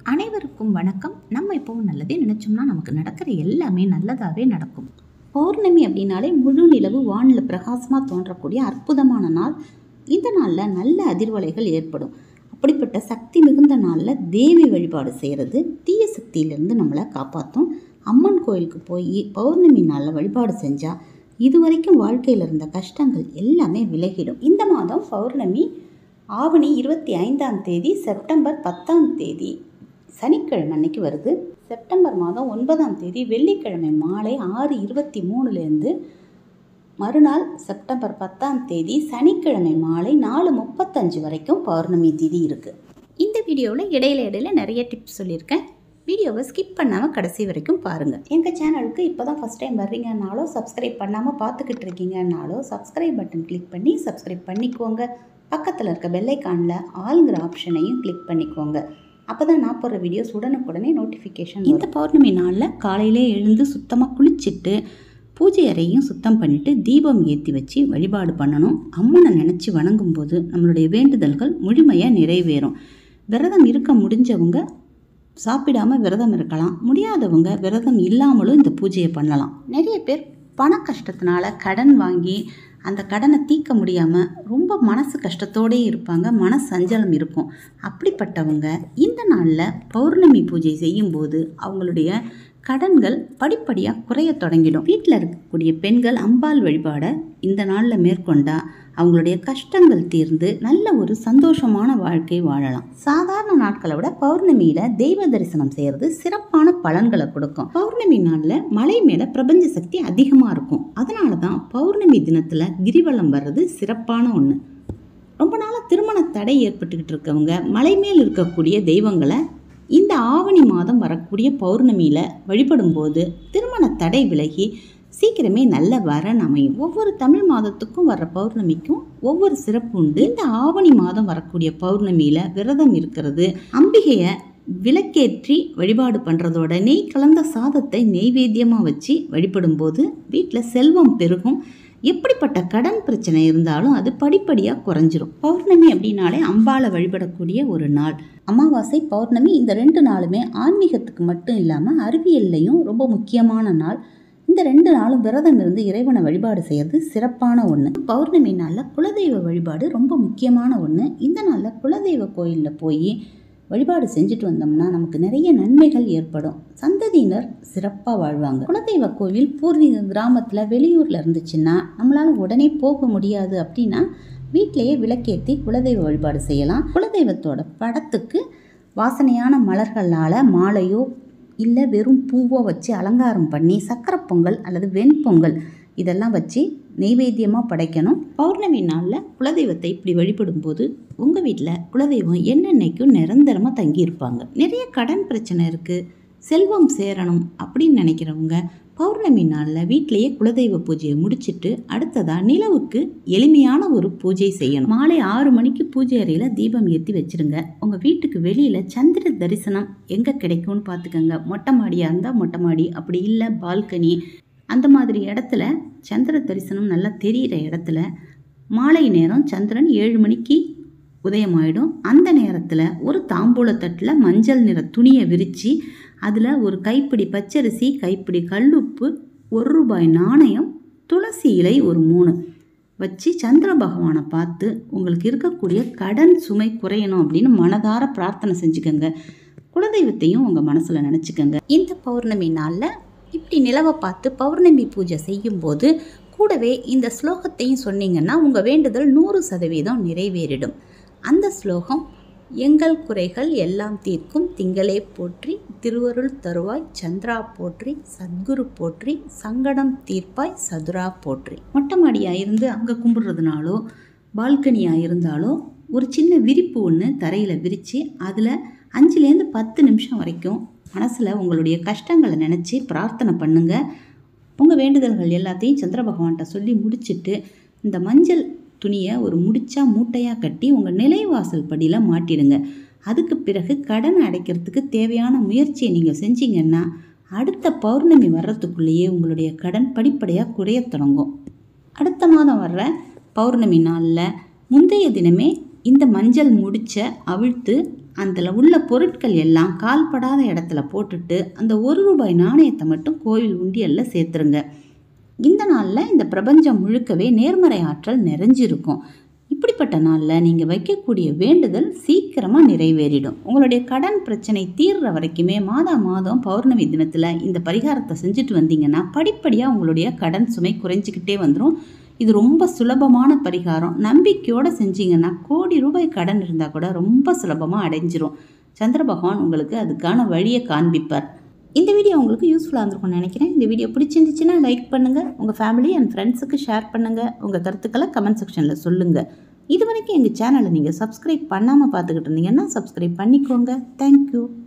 அனைவருக்கும் வணக்கம் நம்ம இப்போவும் நல்லதே நினச்சோம்னா நமக்கு நடக்கிற எல்லாமே நல்லதாகவே நடக்கும் பௌர்ணமி அப்படின்னாலே முழு நிலவு வானில் பிரகாசமாக தோன்றக்கூடிய அற்புதமான நாள் இந்த நாளில் நல்ல அதிர்வலைகள் ஏற்படும் அப்படிப்பட்ட சக்தி மிகுந்த நாளில் தேவி வழிபாடு செய்கிறது தீய சக்தியிலிருந்து நம்மளை காப்பாற்றும் அம்மன் கோயிலுக்கு போய் பௌர்ணமி நாளில் வழிபாடு செஞ்சால் இதுவரைக்கும் வாழ்க்கையில் இருந்த கஷ்டங்கள் எல்லாமே விலகிடும் இந்த மாதம் பௌர்ணமி ஆவணி இருபத்தி ஐந்தாம் தேதி செப்டம்பர் பத்தாம் தேதி சனிக்கிழமை அன்னைக்கு வருது செப்டம்பர் மாதம் ஒன்பதாம் தேதி வெள்ளிக்கிழமை மாலை ஆறு இருபத்தி மூணுலேருந்து மறுநாள் செப்டம்பர் பத்தாம் தேதி சனிக்கிழமை மாலை நாலு முப்பத்தஞ்சு வரைக்கும் பௌர்ணமி திதி இருக்குது இந்த வீடியோவில் இடையில இடையில நிறைய டிப்ஸ் சொல்லியிருக்கேன் வீடியோவை ஸ்கிப் பண்ணாமல் கடைசி வரைக்கும் பாருங்கள் எங்கள் சேனலுக்கு இப்போ தான் ஃபஸ்ட் டைம் வர்றீங்கன்னாலோ சப்ஸ்கிரைப் பண்ணாமல் பார்த்துக்கிட்டு இருக்கீங்கன்னாலோ சப்ஸ்கிரைப் பட்டன் கிளிக் பண்ணி சப்ஸ்கிரைப் பண்ணிக்கோங்க பக்கத்தில் இருக்க பெல்லைக்கானில் ஆளுங்கிற ஆப்ஷனையும் கிளிக் பண்ணிக்கோங்க அப்போ தான் நான் போடுற வீடியோஸ் உடனுக்குடனே நோட்டிஃபிகேஷன் இந்த பௌர்ணமி நாளில் காலையிலே எழுந்து சுத்தமாக குளிச்சுட்டு பூஜை அறையும் சுத்தம் பண்ணிட்டு தீபம் ஏற்றி வச்சு வழிபாடு பண்ணணும் அம்மனை நினச்சி வணங்கும்போது நம்மளுடைய வேண்டுதல்கள் முழுமையாக நிறைவேறும் விரதம் இருக்க முடிஞ்சவங்க சாப்பிடாம விரதம் இருக்கலாம் முடியாதவங்க விரதம் இல்லாமலும் இந்த பூஜையை பண்ணலாம் நிறைய பேர் பண கஷ்டத்தினால கடன் வாங்கி அந்த கடனை தீர்க்க முடியாமல் ரொம்ப மனசு கஷ்டத்தோடே இருப்பாங்க மன சஞ்சலம் இருக்கும் அப்படிப்பட்டவங்க இந்த நாளில் பௌர்ணமி பூஜை செய்யும்போது அவங்களுடைய கடன்கள் படிப்படியாக குறைய தொடங்கிடும் வீட்டில் இருக்கக்கூடிய பெண்கள் அம்பாள் வழிபாடை இந்த நாளில் மேற்கொண்டா அவங்களுடைய கஷ்டங்கள் தீர்ந்து நல்ல ஒரு சந்தோஷமான வாழ்க்கை வாழலாம் சாதாரண நாட்களை விட பௌர்ணமியில் தெய்வ தரிசனம் செய்கிறது சிறப்பான பலன்களை கொடுக்கும் பௌர்ணமி நாளில் மலை மேலே பிரபஞ்ச சக்தி அதிகமாக இருக்கும் அதனால தான் பௌர்ணமி தினத்தில் கிரிவலம் வர்றது சிறப்பான ஒன்று ரொம்ப நாளாக திருமண தடை ஏற்பட்டுக்கிட்டு இருக்கவங்க மலை மேல் இருக்கக்கூடிய தெய்வங்களை இந்த ஆவணி மாதம் வரக்கூடிய பௌர்ணமியில் வழிபடும்போது திருமண தடை விலகி சீக்கிரமே நல்ல வரன் அமையும் ஒவ்வொரு தமிழ் மாதத்துக்கும் வர்ற பௌர்ணமிக்கும் ஒவ்வொரு சிறப்பு உண்டு இந்த ஆவணி மாதம் வரக்கூடிய பௌர்ணமியில் விரதம் இருக்கிறது அம்பிகையை விளக்கேற்றி வழிபாடு பண்ணுறதோட நெய் கலந்த சாதத்தை நெய்வேத்தியமாக வச்சு வழிபடும்போது வீட்டில் செல்வம் பெருகும் எப்படிப்பட்ட கடன் பிரச்சனை இருந்தாலும் அது படிப்படியாக குறைஞ்சிரும் பௌர்ணமி அப்படின்னாலே அம்பாளை வழிபடக்கூடிய ஒரு நாள் அமாவாசை பௌர்ணமி இந்த ரெண்டு நாளுமே ஆன்மீகத்துக்கு மட்டும் இல்லாமல் அறிவியல்லையும் ரொம்ப முக்கியமான நாள் இந்த ரெண்டு நாளும் விரதம் இருந்து இறைவனை வழிபாடு செய்கிறது சிறப்பான ஒன்று பௌர்ணமி நாளில் குலதெய்வ வழிபாடு ரொம்ப முக்கியமான ஒன்று இந்த நாளில் குலதெய்வ கோயிலில் போய் வழிபாடு செஞ்சுட்டு வந்தோம்னா நமக்கு நிறைய நன்மைகள் ஏற்படும் சந்ததியினர் சிறப்பாக வாழ்வாங்க குலதெய்வ கோவில் பூர்வீக கிராமத்தில் வெளியூரில் இருந்துச்சுன்னா நம்மளால் உடனே போக முடியாது அப்படின்னா வீட்டிலேயே விளக்கேற்றி குலதெய்வ வழிபாடு செய்யலாம் குலதெய்வத்தோட படத்துக்கு வாசனையான மலர்களால் மாலையோ இல்லை வெறும் பூவோ வச்சு அலங்காரம் பண்ணி சக்கரை பொங்கல் அல்லது வெண்பொங்கல் இதெல்லாம் வச்சு நெய்வேத்தியமாக படைக்கணும் பௌர்ணமி நாளில் குலதெய்வத்தை இப்படி வழிபடும்போது உங்கள் வீட்டில் குலதெய்வம் என்னென்னைக்கும் நிரந்தரமாக தங்கியிருப்பாங்க நிறைய கடன் பிரச்சனை இருக்குது செல்வம் சேரணும் அப்படின்னு நினைக்கிறவங்க பௌர்ணமி நாளில் வீட்டிலேயே குலதெய்வ பூஜையை முடிச்சுட்டு அடுத்ததாக நிலவுக்கு எளிமையான ஒரு பூஜை செய்யணும் மாலை ஆறு மணிக்கு பூஜை அறையில் தீபம் ஏற்றி வச்சுருங்க உங்கள் வீட்டுக்கு வெளியில் சந்திர தரிசனம் எங்கே கிடைக்கும்னு பார்த்துக்கோங்க மொட்டை மாடியாக இருந்தால் மொட்டை மாடி அப்படி இல்லை பால்கனி அந்த மாதிரி இடத்துல சந்திர தரிசனம் நல்லா தெரிகிற இடத்துல மாலை நேரம் சந்திரன் ஏழு மணிக்கு உதயமாயிடும் அந்த நேரத்தில் ஒரு தாம்பூலத்தட்டில் மஞ்சள் நிற துணியை விரித்து அதில் ஒரு கைப்பிடி பச்சரிசி கைப்பிடி கல்லுப்பு ஒரு ரூபாய் நாணயம் துளசி இலை ஒரு மூணு வச்சு சந்திர பகவானை பார்த்து உங்களுக்கு இருக்கக்கூடிய கடன் சுமை குறையணும் அப்படின்னு மனதார பிரார்த்தனை செஞ்சுக்கோங்க குலதெய்வத்தையும் உங்கள் மனசில் நினச்சிக்கோங்க இந்த பௌர்ணமி நாளில் இப்படி நிலவை பார்த்து பௌர்ணமி பூஜை செய்யும்போது கூடவே இந்த ஸ்லோகத்தையும் சொன்னீங்கன்னா உங்கள் வேண்டுதல் நூறு சதவீதம் நிறைவேறிடும் அந்த ஸ்லோகம் எங்கள் குறைகள் எல்லாம் தீர்க்கும் திங்களே போற்றி திருவருள் தருவாய் சந்திரா போற்றி சத்குரு போற்றி சங்கடம் தீர்ப்பாய் சதுரா போற்றி மொட்டை மாடியாக இருந்து அங்கே கும்பிட்றதுனாலோ பால்கனியாக இருந்தாலோ ஒரு சின்ன விரிப்பு ஒன்று தரையில் விரித்து அதில் அஞ்சுலேருந்து பத்து நிமிஷம் வரைக்கும் மனசில் உங்களுடைய கஷ்டங்களை நினச்சி பிரார்த்தனை பண்ணுங்கள் உங்கள் வேண்டுதல்கள் எல்லாத்தையும் சந்திர பகவான்கிட்ட சொல்லி முடிச்சுட்டு இந்த மஞ்சள் துணியை ஒரு முடிச்சா மூட்டையாக கட்டி உங்கள் நிலைவாசல் படியில் மாட்டிடுங்க அதுக்கு பிறகு கடன் அடைக்கிறதுக்கு தேவையான முயற்சியை நீங்கள் செஞ்சீங்கன்னா அடுத்த பௌர்ணமி வர்றதுக்குள்ளேயே உங்களுடைய கடன் படிப்படியாக குறையத் தொடங்கும் அடுத்த மாதம் வர்ற பௌர்ணமி நாளில் முந்தைய தினமே இந்த மஞ்சள் முடிச்ச அவிழ்த்து அதில் உள்ள பொருட்கள் எல்லாம் கால்படாத இடத்துல போட்டுட்டு அந்த ஒரு ரூபாய் நாணயத்தை மட்டும் கோவில் உண்டியலில் சேர்த்துருங்க இந்த நாளில் இந்த பிரபஞ்சம் முழுக்கவே நேர்மறை ஆற்றல் நிறைஞ்சிருக்கும் இப்படிப்பட்ட நாளில் நீங்கள் வைக்கக்கூடிய வேண்டுதல் சீக்கிரமாக நிறைவேறிடும் உங்களுடைய கடன் பிரச்சனை தீர்ற வரைக்குமே மாதா மாதம் பௌர்ணமி தினத்தில் இந்த பரிகாரத்தை செஞ்சுட்டு வந்தீங்கன்னா படிப்படியாக உங்களுடைய கடன் சுமை குறைஞ்சிக்கிட்டே வந்துடும் இது ரொம்ப சுலபமான பரிகாரம் நம்பிக்கையோடு செஞ்சீங்கன்னா கோடி ரூபாய் கடன் இருந்தால் கூட ரொம்ப சுலபமாக அடைஞ்சிரும் சந்திர பகவான் உங்களுக்கு அதுக்கான வழியை காண்பிப்பார் இந்த வீடியோ உங்களுக்கு யூஸ்ஃபுல்லாக இருந்திருக்கும்னு நினைக்கிறேன் இந்த வீடியோ பிடிச்சிருந்துச்சுன்னா லைக் பண்ணுங்கள் உங்கள் ஃபேமிலி அண்ட் ஃப்ரெண்ட்ஸுக்கு ஷேர் பண்ணுங்கள் உங்கள் கருத்துக்களை கமெண்ட் செக்ஷனில் சொல்லுங்கள் இது வரைக்கும் எங்கள் சேனலை நீங்கள் சப்ஸ்கிரைப் பண்ணாமல் பார்த்துக்கிட்டு இருந்தீங்கன்னா சப்ஸ்கிரைப் பண்ணிக்கோங்க தேங்க்யூ